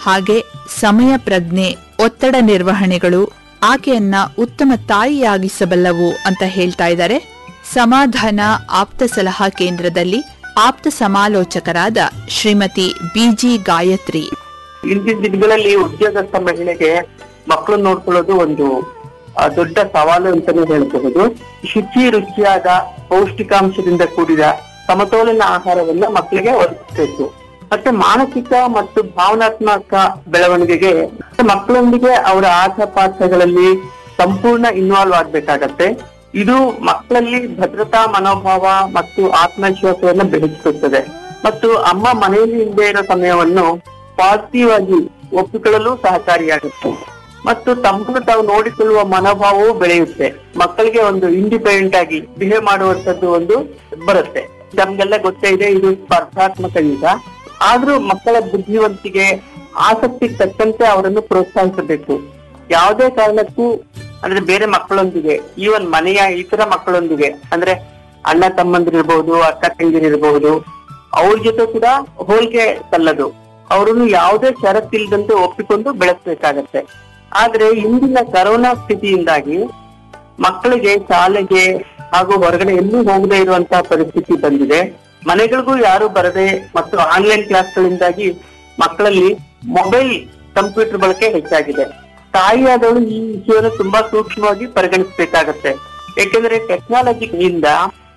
ಹಾಗೆ ಸಮಯ ಪ್ರಜ್ಞೆ ಒತ್ತಡ ನಿರ್ವಹಣೆಗಳು ಆಕೆಯನ್ನ ಉತ್ತಮ ತಾಯಿಯಾಗಿಸಬಲ್ಲವು ಅಂತ ಹೇಳ್ತಾ ಇದ್ದಾರೆ ಸಮಾಧಾನ ಆಪ್ತ ಸಲಹಾ ಕೇಂದ್ರದಲ್ಲಿ ಆಪ್ತ ಸಮಾಲೋಚಕರಾದ ಶ್ರೀಮತಿ ಬಿಜಿ ಗಾಯತ್ರಿ ಇಂದಿನ ದಿನಗಳಲ್ಲಿ ಉದ್ಯೋಗಸ್ಥ ಮಹಿಳೆಗೆ ಮಕ್ಕಳು ನೋಡ್ಕೊಳ್ಳೋದು ಒಂದು ಆ, ದೊಡ್ಡ ಸವಾಲು ಅಂತಾನೆ ಹೇಳಬಹುದು ಶುಚಿ ರುಚಿಯಾದ ಪೌಷ್ಟಿಕಾಂಶದಿಂದ ಕೂಡಿದ ಸಮತೋಲನ ಆಹಾರವನ್ನ ಮಕ್ಕಳಿಗೆ ಒದಗಿಸಬೇಕು ಮತ್ತೆ ಮಾನಸಿಕ ಮತ್ತು ಭಾವನಾತ್ಮಕ ಬೆಳವಣಿಗೆಗೆ ಮಕ್ಕಳೊಂದಿಗೆ ಅವರ ಆಟ ಪಾಠಗಳಲ್ಲಿ ಸಂಪೂರ್ಣ ಇನ್ವಾಲ್ವ್ ಆಗ್ಬೇಕಾಗತ್ತೆ ಇದು ಮಕ್ಕಳಲ್ಲಿ ಭದ್ರತಾ ಮನೋಭಾವ ಮತ್ತು ಆತ್ಮವಿಶ್ವಾಸವನ್ನ ಬೆಳೆಸುತ್ತದೆ ಮತ್ತು ಅಮ್ಮ ಮನೆಯಲ್ಲಿ ಇಲ್ಲದೆ ಇರೋ ಸಮಯವನ್ನು ಪಾಸಿಟಿವ್ ಆಗಿ ಒಪ್ಪಿಕೊಳ್ಳಲು ಸಹಕಾರಿಯಾಗುತ್ತೆ ಮತ್ತು ತಮ್ಮನ್ನು ತಾವು ನೋಡಿಕೊಳ್ಳುವ ಮನೋಭಾವವು ಬೆಳೆಯುತ್ತೆ ಮಕ್ಕಳಿಗೆ ಒಂದು ಇಂಡಿಪೆಂಡೆಂಟ್ ಆಗಿ ಬಿಹೇವ್ ಮಾಡುವಂತದ್ದು ಒಂದು ಬರುತ್ತೆ ನಮ್ಗೆಲ್ಲ ಗೊತ್ತೇ ಇದೆ ಇದು ಸ್ಪರ್ಧಾತ್ಮಕ ಯುಗ ಆದ್ರೂ ಮಕ್ಕಳ ಬುದ್ಧಿವಂತಿಕೆ ಆಸಕ್ತಿಗೆ ತಕ್ಕಂತೆ ಅವರನ್ನು ಪ್ರೋತ್ಸಾಹಿಸಬೇಕು ಯಾವುದೇ ಕಾರಣಕ್ಕೂ ಅಂದ್ರೆ ಬೇರೆ ಮಕ್ಕಳೊಂದಿಗೆ ಈವನ್ ಮನೆಯ ಇತರ ಮಕ್ಕಳೊಂದಿಗೆ ಅಂದ್ರೆ ಅಣ್ಣ ತಮ್ಮಂದಿರಿರ್ಬಹುದು ಅಕ್ಕ ತಂಗಿರಿರ್ಬಹುದು ಅವ್ರ ಜೊತೆ ಕೂಡ ಹೋಲಿಕೆ ಸಲ್ಲದು ಅವರನ್ನು ಯಾವುದೇ ಷರತ್ತಿಲ್ಲದಂತೆ ಒಪ್ಪಿಕೊಂಡು ಬೆಳೆಸಬೇಕಾಗತ್ತೆ ಆದ್ರೆ ಇಂದಿನ ಕರೋನಾ ಸ್ಥಿತಿಯಿಂದಾಗಿ ಮಕ್ಕಳಿಗೆ ಶಾಲೆಗೆ ಹಾಗೂ ಹೊರಗಡೆ ಎಲ್ಲೂ ಹೋಗದೇ ಇರುವಂತಹ ಪರಿಸ್ಥಿತಿ ಬಂದಿದೆ ಮನೆಗಳಿಗೂ ಯಾರು ಬರದೆ ಮತ್ತು ಆನ್ಲೈನ್ ಕ್ಲಾಸ್ಗಳಿಂದಾಗಿ ಮಕ್ಕಳಲ್ಲಿ ಮೊಬೈಲ್ ಕಂಪ್ಯೂಟರ್ ಬಳಕೆ ಹೆಚ್ಚಾಗಿದೆ ತಾಯಿಯಾದವಳು ಈ ವಿಷಯವನ್ನು ತುಂಬಾ ಸೂಕ್ಷ್ಮವಾಗಿ ಪರಿಗಣಿಸಬೇಕಾಗತ್ತೆ ಯಾಕೆಂದ್ರೆ ಟೆಕ್ನಾಲಜಿಯಿಂದ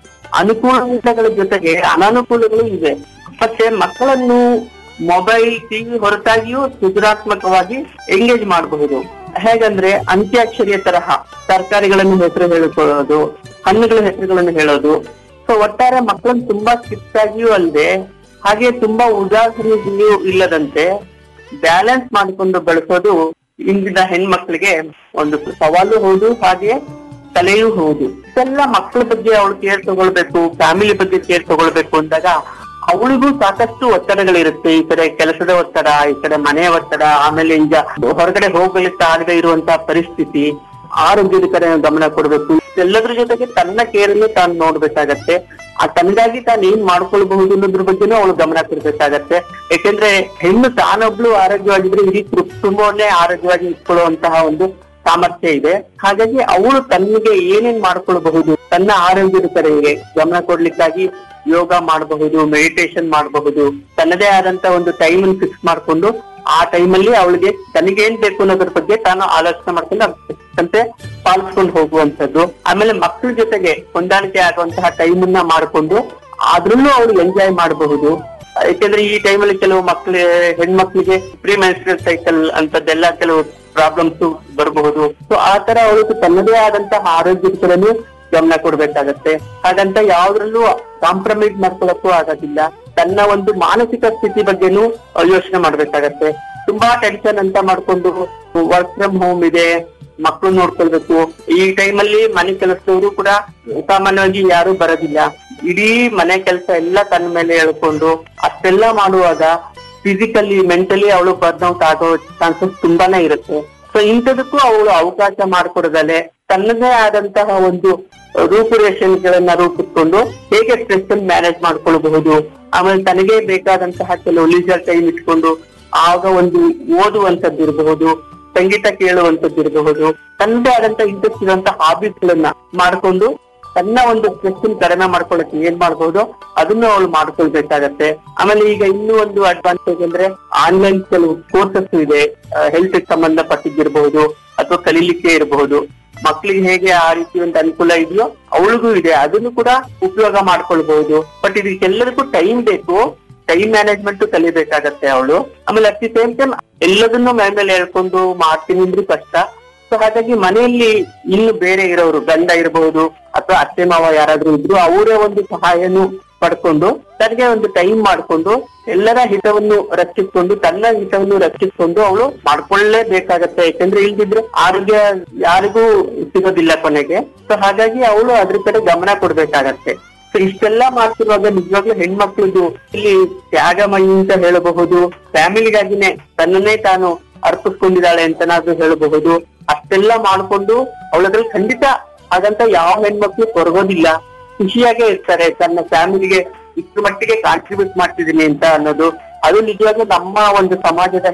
ಅನುಕೂಲಗಳ ಜೊತೆಗೆ ಅನಾನುಕೂಲಗಳು ಇದೆ ಮತ್ತೆ ಮಕ್ಕಳನ್ನು ಮೊಬೈಲ್ ಟಿವಿ ಹೊರತಾಗಿಯೂ ಸೃಜನಾತ್ಮಕವಾಗಿ ಎಂಗೇಜ್ ಮಾಡಬಹುದು ಹೇಗಂದ್ರೆ ಅಂತ್ಯಾಕ್ಷರಿಯ ತರಹ ತರಕಾರಿಗಳನ್ನು ಹೆಸರು ಹೇಳಿಕೊಳ್ಳೋದು ಹಣ್ಣುಗಳ ಹೆಸರುಗಳನ್ನು ಹೇಳೋದು ಸೊ ಒಟ್ಟಾರೆ ಮಕ್ಕಳನ್ನು ತುಂಬಾ ಆಗಿಯೂ ಅಲ್ಲದೆ ಹಾಗೆ ತುಂಬಾ ಉದಾಹರಣೆಯೂ ಇಲ್ಲದಂತೆ ಬ್ಯಾಲೆನ್ಸ್ ಮಾಡಿಕೊಂಡು ಬೆಳೆಸೋದು ಇಂದಿನ ಹೆಣ್ಮಕ್ಳಿಗೆ ಒಂದು ಸವಾಲು ಹೌದು ಹಾಗೆ ಕಲೆಯೂ ಹೌದು ಇದೆಲ್ಲ ಮಕ್ಕಳ ಬಗ್ಗೆ ಅವಳು ಕೇರ್ ತಗೊಳ್ಬೇಕು ಫ್ಯಾಮಿಲಿ ಬಗ್ಗೆ ಕೇರ್ ತಗೊಳ್ಬೇಕು ಅಂದಾಗ ಅವಳಿಗೂ ಸಾಕಷ್ಟು ಒತ್ತಡಗಳಿರುತ್ತೆ ಈ ಕಡೆ ಕೆಲಸದ ಒತ್ತಡ ಈ ಕಡೆ ಮನೆಯ ಒತ್ತಡ ಆಮೇಲೆ ಈಗ ಹೊರಗಡೆ ಹೋಗ್ಲಿಕ್ಕೆ ಆಗದೆ ಇರುವಂತಹ ಪರಿಸ್ಥಿತಿ ಆರೋಗ್ಯದ ಕಡೆ ಗಮನ ಕೊಡ್ಬೇಕು ಎಲ್ಲದ್ರ ಜೊತೆಗೆ ತನ್ನ ಕೇರನ್ನು ತಾನು ನೋಡ್ಬೇಕಾಗತ್ತೆ ಆ ತನಗಾಗಿ ತಾನು ಏನ್ ಮಾಡ್ಕೊಳ್ಬಹುದು ಅನ್ನೋದ್ರ ಬಗ್ಗೆನೂ ಅವಳು ಗಮನ ಕೊಡ್ಬೇಕಾಗತ್ತೆ ಯಾಕೆಂದ್ರೆ ಹೆಣ್ಣು ತಾನೊಬ್ಳು ಆರೋಗ್ಯವಾಗಿದ್ರೆ ಇಡೀ ಕುಟುಂಬವನ್ನೇ ಆರೋಗ್ಯವಾಗಿ ಇಟ್ಕೊಳ್ಳುವಂತಹ ಒಂದು ಸಾಮರ್ಥ್ಯ ಇದೆ ಹಾಗಾಗಿ ಅವಳು ತನ್ನಿಗೆ ಏನೇನ್ ಮಾಡ್ಕೊಳ್ಬಹುದು ತನ್ನ ಆರೋಗ್ಯದ ಕಡೆಗೆ ಗಮನ ಕೊಡ್ಲಿಕ್ಕಾಗಿ ಯೋಗ ಮಾಡಬಹುದು ಮೆಡಿಟೇಷನ್ ಮಾಡಬಹುದು ತನ್ನದೇ ಆದಂತ ಒಂದು ಟೈಮ್ ಅನ್ನು ಫಿಕ್ಸ್ ಮಾಡ್ಕೊಂಡು ಆ ಟೈಮಲ್ಲಿ ಅವಳಿಗೆ ತನಗೆ ಏನ್ ಬೇಕು ಅನ್ನೋದ್ರ ಬಗ್ಗೆ ತಾನು ಆಲೋಚನೆ ಮಾಡ್ಕೊಂಡು ಅದಕ್ಕೆ ಪಾಲಿಸ್ಕೊಂಡು ಹೋಗುವಂತದ್ದು ಆಮೇಲೆ ಮಕ್ಕಳ ಜೊತೆಗೆ ಹೊಂದಾಣಿಕೆ ಆಗುವಂತಹ ಟೈಮ್ ಅನ್ನ ಮಾಡ್ಕೊಂಡು ಅದ್ರಲ್ಲೂ ಅವಳು ಎಂಜಾಯ್ ಮಾಡಬಹುದು ಯಾಕೆಂದ್ರೆ ಈ ಟೈಮಲ್ಲಿ ಕೆಲವು ಮಕ್ಳು ಹೆಣ್ಮಕ್ಳಿಗೆ ಪ್ರೀ ಮೆನ್ಸ್ಟ್ರಲ್ ಸೈಕಲ್ ಅಂತದ್ದೆಲ್ಲ ಕೆಲವು ಪ್ರಾಬ್ಲಮ್ಸ್ ಬರಬಹುದು ಸೊ ಆ ತರ ಅವಳು ತನ್ನದೇ ಆದಂತಹ ಆರೋಗ್ಯದ ಕಡೆನೂ ಗಮನ ಕೊಡ್ಬೇಕಾಗತ್ತೆ ಹಾಗಂತ ಯಾವ್ದ್ರಲ್ಲೂ ಕಾಂಪ್ರಮೈಸ್ ಮಾಡ್ಕೊಳಕ್ಕೂ ಆಗೋದಿಲ್ಲ ತನ್ನ ಒಂದು ಮಾನಸಿಕ ಸ್ಥಿತಿ ಬಗ್ಗೆನೂ ಯೋಚನೆ ಮಾಡ್ಬೇಕಾಗತ್ತೆ ತುಂಬಾ ಟೆನ್ಷನ್ ಅಂತ ಮಾಡ್ಕೊಂಡು ವರ್ಕ್ ಫ್ರಮ್ ಹೋಮ್ ಇದೆ ಮಕ್ಕಳು ನೋಡ್ಕೊಳ್ಬೇಕು ಈ ಟೈಮಲ್ಲಿ ಮನೆ ಕೆಲಸದವರು ಕೂಡ ಸಾಮಾನ್ಯವಾಗಿ ಯಾರು ಬರೋದಿಲ್ಲ ಇಡೀ ಮನೆ ಕೆಲಸ ಎಲ್ಲ ತನ್ನ ಮೇಲೆ ಹೇಳ್ಕೊಂಡು ಅಷ್ಟೆಲ್ಲ ಮಾಡುವಾಗ ಫಿಸಿಕಲಿ ಮೆಂಟಲಿ ಅವಳು ಬರ್ನ್ಔಟ್ ಆಗೋ ಚಾನ್ಸಸ್ ತುಂಬಾನೇ ಇರುತ್ತೆ ಸೊ ಇಂಥದಕ್ಕೂ ಅವಳು ಅವಕಾಶ ಮಾಡಿಕೊಡದಲೆ ತನ್ನದೇ ಆದಂತಹ ಒಂದು ರೂಪುರೇಷೆಗಳನ್ನ ರೂಪಿಸ್ಕೊಂಡು ಹೇಗೆ ಸ್ಟ್ರೆಸ್ ಅನ್ನು ಮ್ಯಾನೇಜ್ ಮಾಡ್ಕೊಳ್ಬಹುದು ಆಮೇಲೆ ತನಗೆ ಬೇಕಾದಂತಹ ಕೆಲವು ಲೀಜರ್ ಟೈಮ್ ಇಟ್ಕೊಂಡು ಆಗ ಒಂದು ಓದುವಂತದ್ದು ಇರಬಹುದು ಸಂಗೀತ ಕೇಳುವಂತದ್ದು ಇರಬಹುದು ತನ್ನದೇ ಆದಂತ ಇಂಟ್ರೆಸ್ಟ್ ಇರುವಂತ ಹಾಬೀಸ್ ಗಳನ್ನ ಮಾಡ್ಕೊಂಡು ತನ್ನ ಒಂದು ಸ್ಟ್ರೆಸ್ ಕಡಿಮೆ ಮಾಡ್ಕೊಳ್ಳಕ್ಕೆ ಏನ್ ಮಾಡ್ಬೋದು ಅದನ್ನು ಅವಳು ಮಾಡ್ಕೊಳ್ಬೇಕಾಗತ್ತೆ ಆಮೇಲೆ ಈಗ ಇನ್ನೂ ಒಂದು ಅಡ್ವಾಂಟೇಜ್ ಅಂದ್ರೆ ಆನ್ಲೈನ್ ಕೆಲವು ಕೋರ್ಸಸ್ ಇದೆ ಹೆಲ್ತ್ ಸಂಬಂಧಪಟ್ಟಿದ್ದಿರಬಹುದು ಅಥವಾ ಕಲೀಲಿಕ್ಕೆ ಇರಬಹುದು ಮಕ್ಳಿಗೆ ಹೇಗೆ ಆ ರೀತಿ ಒಂದು ಅನುಕೂಲ ಇದೆಯೋ ಅವಳಿಗೂ ಇದೆ ಅದನ್ನು ಕೂಡ ಉಪಯೋಗ ಮಾಡ್ಕೊಳ್ಬಹುದು ಬಟ್ ಇದಕ್ಕೆಲ್ಲದಕ್ಕೂ ಟೈಮ್ ಬೇಕು ಟೈಮ್ ಮ್ಯಾನೇಜ್ಮೆಂಟ್ ಕಲಿಬೇಕಾಗತ್ತೆ ಅವಳು ಆಮೇಲೆ ಅಟ್ ದಿ ಸೇಮ್ ಟೈಮ್ ಎಲ್ಲದನ್ನು ಮೈ ಮೇಲೆ ಹೇಳ್ಕೊಂಡು ಮಾಡ್ತೀನಿ ಅಂದ್ರೂ ಕಷ್ಟ ಸೊ ಹಾಗಾಗಿ ಮನೆಯಲ್ಲಿ ಇನ್ನು ಬೇರೆ ಇರೋರು ಗಂಡ ಇರಬಹುದು ಅಥವಾ ಅತ್ತೆ ಮಾವ ಯಾರಾದ್ರೂ ಇದ್ರು ಅವರೇ ಒಂದು ಸಹಾಯನು ಪಡ್ಕೊಂಡು ತನಗೆ ಒಂದು ಟೈಮ್ ಮಾಡ್ಕೊಂಡು ಎಲ್ಲರ ಹಿತವನ್ನು ರಕ್ಷಿಸ್ಕೊಂಡು ತನ್ನ ಹಿತವನ್ನು ರಕ್ಷಿಸ್ಕೊಂಡು ಅವಳು ಮಾಡ್ಕೊಳ್ಳೇಬೇಕಾಗತ್ತೆ ಯಾಕಂದ್ರೆ ಇಲ್ದಿದ್ರೆ ಆರೋಗ್ಯ ಯಾರಿಗೂ ಸಿಗೋದಿಲ್ಲ ಕೊನೆಗೆ ಸೊ ಹಾಗಾಗಿ ಅವಳು ಅದ್ರ ಕಡೆ ಗಮನ ಕೊಡ್ಬೇಕಾಗತ್ತೆ ಸೊ ಇಷ್ಟೆಲ್ಲ ಮಾಡ್ತಿರುವಾಗ ನಿಜವಾಗ್ಲೂ ಹೆಣ್ಮಕ್ಳದ್ದು ಇಲ್ಲಿ ತ್ಯಾಗಮಯಿ ಅಂತ ಹೇಳಬಹುದು ಫ್ಯಾಮಿಲಿಗಾಗಿನೇ ತನ್ನನ್ನೇ ತಾನು ಅರ್ಪಿಸ್ಕೊಂಡಿದ್ದಾಳೆ ಅಂತನಾದ್ರೂ ಹೇಳಬಹುದು ಅಷ್ಟೆಲ್ಲ ಮಾಡ್ಕೊಂಡು ಅವಳದ್ರಲ್ಲಿ ಖಂಡಿತ ಹಾಗಂತ ಯಾವ ಹೆಣ್ಮಕ್ಳು ಕೊರಗೋದಿಲ್ಲ ಖುಷಿಯಾಗೇ ಇರ್ತಾರೆ ತನ್ನ ಫ್ಯಾಮಿಲಿಗೆ ಇಷ್ಟು ಮಟ್ಟಿಗೆ ಕಾಂಟ್ರಿಬ್ಯೂಟ್ ಮಾಡ್ತಿದ್ದೀನಿ ಅಂತ ಅನ್ನೋದು ಅದು ನಿಜವಾಗ್ಲೂ ನಮ್ಮ ಒಂದು ಸಮಾಜದ